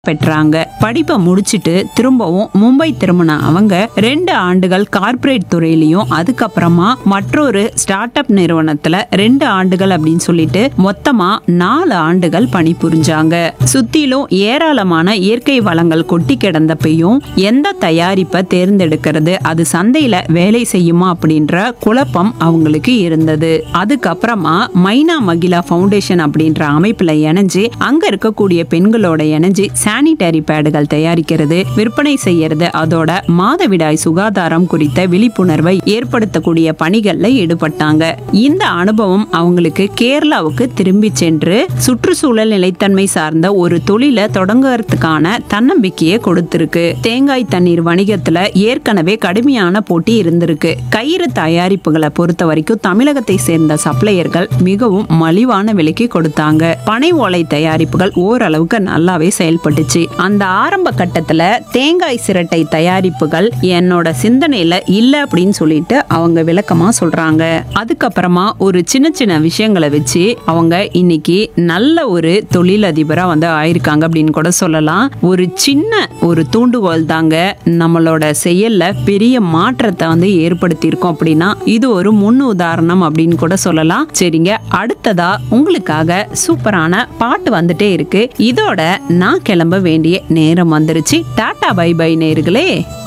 பெற்றாங்க படிப்பை முடிச்சிட்டு திரும்பவும் மும்பை திரும்பின அவங்க ரெண்டு ஆண்டுகள் கார்ப்பரேட் துறையிலையும் அதுக்கப்புறமா மற்றொரு ஸ்டார்ட் அப் நிறுவனத்துல ரெண்டு ஆண்டுகள் அப்படின்னு சொல்லிட்டு மொத்தமா நாலு ஆண்டுகள் பணிபுரிஞ்சாங்க சுத்திலும் ஏராளமான இயற்கை வளங்கள் கொட்டி கிடந்தப்பையும் எந்த தயாரிப்பை தேர்ந்தெடுக்கிறது அது சந்தையில வேலை செய்யுமா அப்படின்ற குழப்பம் அவங்களுக்கு இருந்தது அதுக்கப்புறமா மைனா மகிழா ஃபவுண்டேஷன் அப்படின்ற அமைப்புல இணைஞ்சு அங்க இருக்கக்கூடிய பெண்களோட இணைஞ்சு சானிட்டரி பேடுகள் தயாரிக்கிறது விற்பனை செய்யறது அதோட மாதவிடாய் சுகாதாரம் குறித்த விழிப்புணர்வை ஏற்படுத்தக்கூடிய பணிகள்ல ஈடுபட்டாங்க இந்த அனுபவம் அவங்களுக்கு கேரளாவுக்கு திரும்பி சென்று சுற்றுச்சூழல் நிலைத்தன்மை சார்ந்த ஒரு தொழிலை தொடங்குறதுக்கான தன்னம்பிக்கையை கொடுத்திருக்கு தேங்காய் தண்ணீர் வணிகத்துல ஏற்கனவே கடுமையான போட்டி இருந்திருக்கு கயிறு தயாரிப்புகளை பொறுத்த வரைக்கும் தமிழகத்தை சேர்ந்த சப்ளையர்கள் மிகவும் மலிவான விலைக்கு கொடுத்தாங்க பனை ஓலை தயாரிப்புகள் ஓரளவுக்கு நல்லாவே செயல்பட்டுச்சு அந்த ஆரம்ப கட்டத்துல தேங்காய் சிரட்டை தயாரிப்புகள் என்னோட சிந்தனையில இல்ல அப்படின்னு சொல்லிட்டு அவங்க விளக்கமா சொல்றாங்க அதுக்கப்புறமா ஒரு சின்ன சின்ன விஷயங்களை வச்சு அவங்க இன்னைக்கு நல்ல ஒரு தொழிலதிபரா வந்து ஆயிருக்காங்க அப்படின்னு கூட சொல்லலாம் ஒரு சின்ன ஒரு தூண்டுகோல் தாங்க நம்மளோட செயல்ல பெரிய மாற்றத்தை வந்து ஏற்படுத்தியிருக்கோம் அப்படின்னா இது ஒரு முன் உதாரணம் அப்படின்னு கூட சொல்லலாம் சரிங்க அடுத்ததா உங்களுக்காக சூப்பரான பாட்டு வந்துட்டே இருக்கு இதோட நான் கிளம்ப வேண்டிய நேரம் வந்துருச்சு டாடா பை பை நேர்களே